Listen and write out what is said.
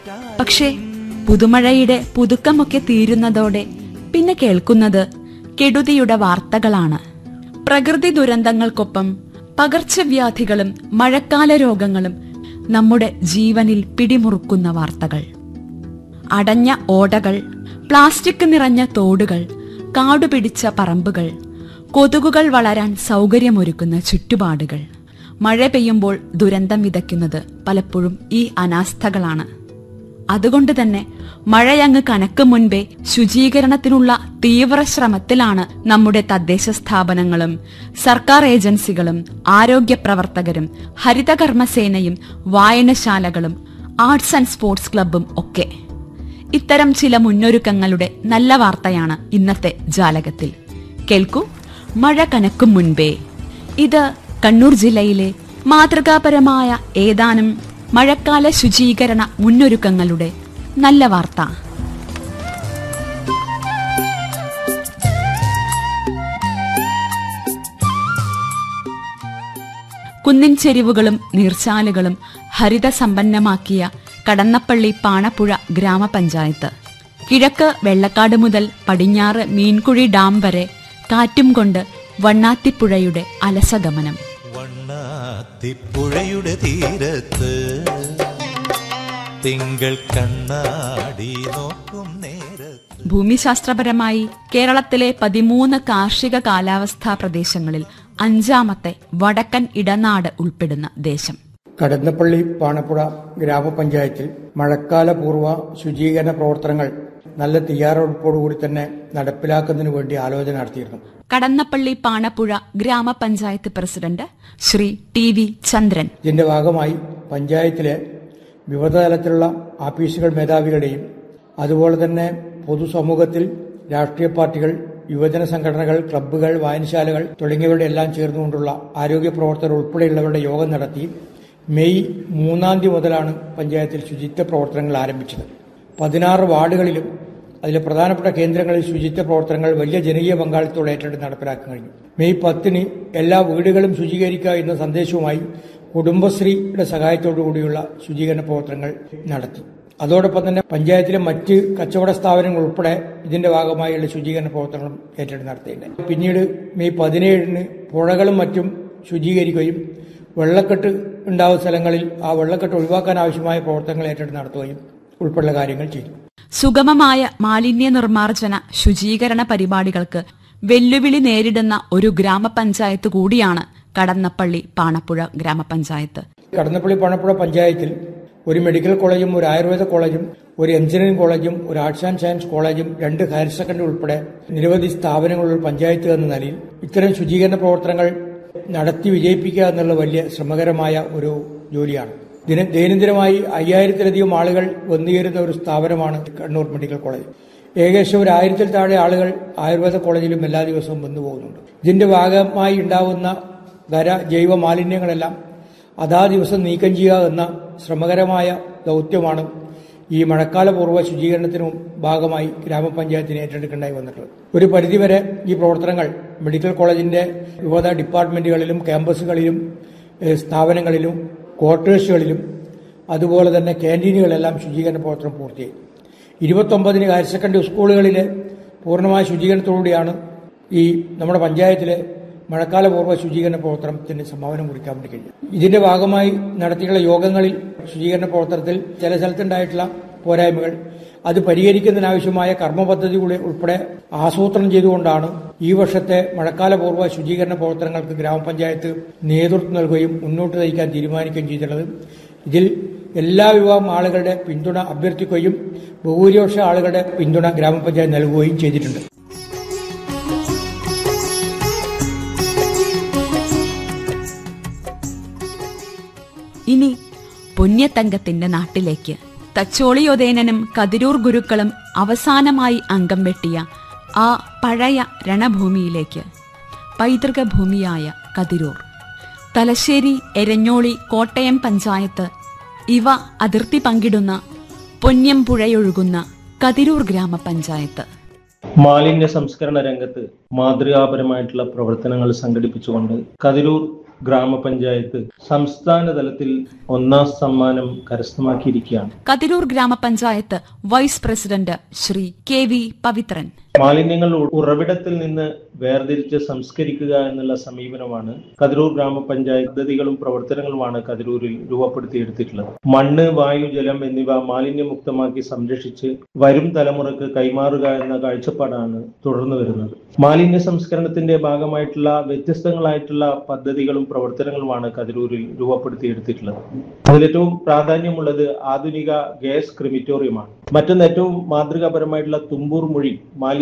പക്ഷേ പുതുമഴയുടെ പുതുക്കമൊക്കെ തീരുന്നതോടെ പിന്നെ കേൾക്കുന്നത് കെടുതിയുടെ വാർത്തകളാണ് പ്രകൃതി ദുരന്തങ്ങൾക്കൊപ്പം പകർച്ചവ്യാധികളും മഴക്കാല രോഗങ്ങളും നമ്മുടെ ജീവനിൽ പിടിമുറുക്കുന്ന വാർത്തകൾ അടഞ്ഞ ഓടകൾ പ്ലാസ്റ്റിക് നിറഞ്ഞ തോടുകൾ കാടുപിടിച്ച പറമ്പുകൾ കൊതുകുകൾ വളരാൻ സൗകര്യമൊരുക്കുന്ന ചുറ്റുപാടുകൾ മഴ പെയ്യുമ്പോൾ ദുരന്തം വിതയ്ക്കുന്നത് പലപ്പോഴും ഈ അനാസ്ഥകളാണ് അതുകൊണ്ട് തന്നെ മഴയങ്ങ് കനക്ക് മുൻപേ ശുചീകരണത്തിനുള്ള തീവ്ര ശ്രമത്തിലാണ് നമ്മുടെ തദ്ദേശ സ്ഥാപനങ്ങളും സർക്കാർ ഏജൻസികളും ആരോഗ്യ പ്രവർത്തകരും ഹരിതകർമ്മസേനയും വായനശാലകളും ആർട്സ് ആൻഡ് സ്പോർട്സ് ക്ലബും ഒക്കെ ഇത്തരം ചില മുന്നൊരുക്കങ്ങളുടെ നല്ല വാർത്തയാണ് ഇന്നത്തെ ജാലകത്തിൽ കേൾക്കൂ മഴ കനക്കും മുൻപേ ഇത് കണ്ണൂർ ജില്ലയിലെ മാതൃകാപരമായ ഏതാനും മഴക്കാല ശുചീകരണ മുന്നൊരുക്കങ്ങളുടെ നല്ല വാർത്ത കുന്നിൻ ചെരിവുകളും നീർച്ചാലുകളും ഹരിതസമ്പന്നമാക്കിയ കടന്നപ്പള്ളി പാണപ്പുഴ ഗ്രാമപഞ്ചായത്ത് കിഴക്ക് വെള്ളക്കാട് മുതൽ പടിഞ്ഞാറ് മീൻകുഴി ഡാം വരെ കാറ്റും കൊണ്ട് വണ്ണാത്തിപ്പുഴയുടെ അലസഗമനം വണ്ണാത്തിപ്പുഴയുടെ തീരത്ത് തിങ്കൾ കണ്ണാടി നോക്കും നേരത്ത് ഭൂമിശാസ്ത്രപരമായി കേരളത്തിലെ പതിമൂന്ന് കാർഷിക കാലാവസ്ഥാ പ്രദേശങ്ങളിൽ അഞ്ചാമത്തെ വടക്കൻ ഇടനാട് ഉൾപ്പെടുന്ന ദേശം കടന്നപ്പള്ളി പാണപ്പുഴ ഗ്രാമപഞ്ചായത്തിൽ മഴക്കാല പൂർവ്വ ശുചീകരണ പ്രവർത്തനങ്ങൾ നല്ല തയ്യാറെടുപ്പോടുകൂടി തന്നെ നടപ്പിലാക്കുന്നതിന് വേണ്ടി ആലോചന നടത്തിയിരുന്നു കടന്നപ്പള്ളി പാണപ്പുഴ ഗ്രാമപഞ്ചായത്ത് president Shri T V Chandran ഇതിന്റെ ഭാഗമായി പഞ്ചായത്തിലെ വിവിധ തലത്തിലുള്ള ആഫീസുകൾ മേധാവികളുടെയും അതുപോലെ തന്നെ പൊതുസമൂഹത്തിൽ രാഷ്ട്രീയ പാർട്ടികൾ യുവജന സംഘടനകൾ ക്ലബ്ബുകൾ വായനശാലകൾ തുടങ്ങിയവരുടെ എല്ലാം ചേർന്നുകൊണ്ടുള്ള ആരോഗ്യ പ്രവർത്തകർ ഉൾപ്പെടെയുള്ളവരുടെ യോഗം നടത്തി മെയ് മൂന്നാം തീയതി മുതലാണ് പഞ്ചായത്തിൽ ശുചിത്വ പ്രവർത്തനങ്ങൾ ആരംഭിച്ചത് പതിനാറ് വാർഡുകളിലും അതിലെ പ്രധാനപ്പെട്ട കേന്ദ്രങ്ങളിൽ ശുചിത്വ പ്രവർത്തനങ്ങൾ വലിയ ജനകീയ പങ്കാളിത്തത്തോടെ ഏറ്റെടുത്ത് നടപ്പിലാക്കാൻ കഴിഞ്ഞു മെയ് പത്തിന് എല്ലാ വീടുകളും ശുചീകരിക്കുക എന്ന സന്ദേശവുമായി കുടുംബശ്രീയുടെ സഹായത്തോടു കൂടിയുള്ള ശുചീകരണ പ്രവർത്തനങ്ങൾ നടത്തി അതോടൊപ്പം തന്നെ പഞ്ചായത്തിലെ മറ്റ് കച്ചവട സ്ഥാപനങ്ങൾ ഉൾപ്പെടെ ഇതിന്റെ ഭാഗമായുള്ള ശുചീകരണ പ്രവർത്തനങ്ങളും ഏറ്റെടുത്ത് നടത്തിയിട്ടുണ്ട് പിന്നീട് മെയ് പതിനേഴിന് പുഴകളും മറ്റും ശുചീകരിക്കുകയും വെള്ളക്കെട്ട് ഉണ്ടാവുന്ന സ്ഥലങ്ങളിൽ ആ വെള്ളക്കെട്ട് ഒഴിവാക്കാൻ ആവശ്യമായ പ്രവർത്തനങ്ങൾ ഏറ്റെടുത്ത് നടത്തുകയും ഉൾപ്പെടെയുള്ള കാര്യങ്ങൾ ചെയ്തു സുഗമമായ മാലിന്യ നിർമ്മാർജ്ജന ശുചീകരണ പരിപാടികൾക്ക് വെല്ലുവിളി നേരിടുന്ന ഒരു ഗ്രാമപഞ്ചായത്ത് കൂടിയാണ് കടന്നപ്പള്ളി പാണപ്പുഴ ഗ്രാമപഞ്ചായത്ത് കടന്നപ്പള്ളി പണപ്പുഴ പഞ്ചായത്തിൽ ഒരു മെഡിക്കൽ കോളേജും ഒരു ആയുർവേദ കോളേജും ഒരു എഞ്ചിനീയറിംഗ് കോളേജും ഒരു ആർട്സ് ആൻഡ് സയൻസ് കോളേജും രണ്ട് ഹയർ സെക്കൻഡറി ഉൾപ്പെടെ നിരവധി സ്ഥാപനങ്ങളുള്ള പഞ്ചായത്ത് എന്ന നിലയിൽ ഇത്തരം ശുചീകരണ പ്രവർത്തനങ്ങൾ നടത്തി വിജയിപ്പിക്കുക എന്നുള്ള വലിയ ശ്രമകരമായ ഒരു ജോലിയാണ് ദിന ദൈനംദിനമായി അയ്യായിരത്തിലധികം ആളുകൾ വന്നുചേരുന്ന ഒരു സ്ഥാപനമാണ് കണ്ണൂർ മെഡിക്കൽ കോളേജ് ഏകദേശം ഒരു ആയിരത്തിൽ താഴെ ആളുകൾ ആയുർവേദ കോളേജിലും എല്ലാ ദിവസവും വന്നു പോകുന്നുണ്ട് ഇതിന്റെ ഭാഗമായി ഉണ്ടാവുന്ന ഖര ജൈവ മാലിന്യങ്ങളെല്ലാം അതാ ദിവസം നീക്കം ചെയ്യുക എന്ന ശ്രമകരമായ ദൗത്യമാണ് ഈ മഴക്കാല പൂർവ്വ ശുചീകരണത്തിനും ഭാഗമായി ഗ്രാമപഞ്ചായത്തിന് ഏറ്റെടുക്കേണ്ടായി വന്നിട്ടുള്ളത് ഒരു പരിധിവരെ ഈ പ്രവർത്തനങ്ങൾ മെഡിക്കൽ കോളേജിന്റെ വിവിധ ഡിപ്പാർട്ട്മെന്റുകളിലും ക്യാമ്പസുകളിലും ഏഹ്, സ്ഥാപനങ്ങളിലും ക്വാർട്ടേഴ്സുകളിലും അതുപോലെ തന്നെ ക്യാൻറ്റീനുകളെല്ലാം ശുചീകരണ പ്രവർത്തനം പൂർത്തിയായി ഇരുപത്തൊമ്പതിന് ഹയർ സെക്കൻഡറി സ്കൂളുകളിലെ പൂർണ്ണമായ ശുചീകരണത്തോടുകൂടിയാണ് ഈ നമ്മുടെ പഞ്ചായത്തിലെ മഴക്കാല പൂർവ്വ ശുചീകരണ പ്രവർത്തനത്തിന് സംഭാവന കുറിക്കാൻ വേണ്ടി കഴിഞ്ഞു ഇതിന്റെ ഭാഗമായി നടത്തിയിട്ടുള്ള യോഗങ്ങളിൽ ശുചീകരണ പ്രവർത്തനത്തിൽ ചില സ്ഥലത്തുണ്ടായിട്ടുള്ള പോരായ്മകൾ അത് പരിഹരിക്കുന്നതിനാവശ്യമായ കർമ്മ പദ്ധതി കൂടി ഉൾപ്പെടെ ആസൂത്രണം ചെയ്തുകൊണ്ടാണ് ഈ വർഷത്തെ മഴക്കാല പൂർവ്വ ശുചീകരണ പ്രവർത്തനങ്ങൾക്ക് ഗ്രാമപഞ്ചായത്ത് നേതൃത്വം നൽകുകയും മുന്നോട്ട് നയിക്കാൻ തീരുമാനിക്കുകയും ചെയ്തിട്ടുള്ളത് ഇതിൽ എല്ലാ വിഭാഗം ആളുകളുടെ പിന്തുണ അഭ്യർത്ഥിക്കുകയും ബഹുഭൂരിപക്ഷ ആളുകളുടെ പിന്തുണ ഗ്രാമപഞ്ചായത്ത് നൽകുകയും ചെയ്തിട്ടുണ്ട് ഇനി പുണ്യതങ്കത്തിന്റെ നാട്ടിലേക്ക് തച്ചോളിയോദേനനും കതിരൂർ ഗുരുക്കളും അവസാനമായി അംഗം വെട്ടിയ ആ പഴയ രണഭൂമിയിലേക്ക് പൈതൃക ഭൂമിയായ കതിരൂർ തലശ്ശേരി എരഞ്ഞോളി കോട്ടയം പഞ്ചായത്ത് ഇവ അതിർത്തി പങ്കിടുന്ന പൊന്നം പുഴയൊഴുകുന്ന കതിരൂർ ഗ്രാമപഞ്ചായത്ത് മാലിന്യ സംസ്കരണ രംഗത്ത് മാതൃകാപരമായിട്ടുള്ള പ്രവർത്തനങ്ങൾ സംഘടിപ്പിച്ചുകൊണ്ട് കതിരൂർ ഗ്രാമപഞ്ചായത്ത് സംസ്ഥാന തലത്തിൽ ഒന്നാം സമ്മാനം കരസ്ഥമാക്കിയിരിക്കുകയാണ് കതിരൂർ ഗ്രാമപഞ്ചായത്ത് vice president Shri K V Pavithran മാലിന്യങ്ങൾ ഉ- ഉറവിടത്തിൽ നിന്ന് വേർതിരിച്ച് സംസ്കരിക്കുക എന്നുള്ള സമീപനമാണ് കതിരൂർ ഗ്രാമപഞ്ചായത്ത് പദ്ധതികളും പ്രവർത്തനങ്ങളുമാണ് കതിരൂരിൽ രൂപപ്പെടുത്തിയെടുത്തിട്ടുള്ളത് മണ്ണ് വായു ജലം എന്നിവ മാലിന്യമുക്തമാക്കി സംരക്ഷിച്ച് വരും തലമുറക്ക് കൈമാറുക എന്ന കാഴ്ചപ്പാടാണ് തുടർന്നു വരുന്നത് മാലിന്യ സംസ്കരണത്തിന്റെ ഭാഗമായിട്ടുള്ള വ്യത്യസ്തങ്ങളായിട്ടുള്ള പദ്ധതികളും പ്രവർത്തനങ്ങളുമാണ് കതിരൂരിൽ രൂപപ്പെടുത്തിയെടുത്തിട്ടുള്ളത് അതിലേറ്റവും പ്രാധാന്യമുള്ളത് ആധുനിക ഗ്യാസ് ക്രിമിറ്റോറിയമാണ് മറ്റൊന്ന് ഏറ്റവും മാതൃകാപരമായിട്ടുള്ള തുമ്പൂർ മൊഴി മാലിന്യ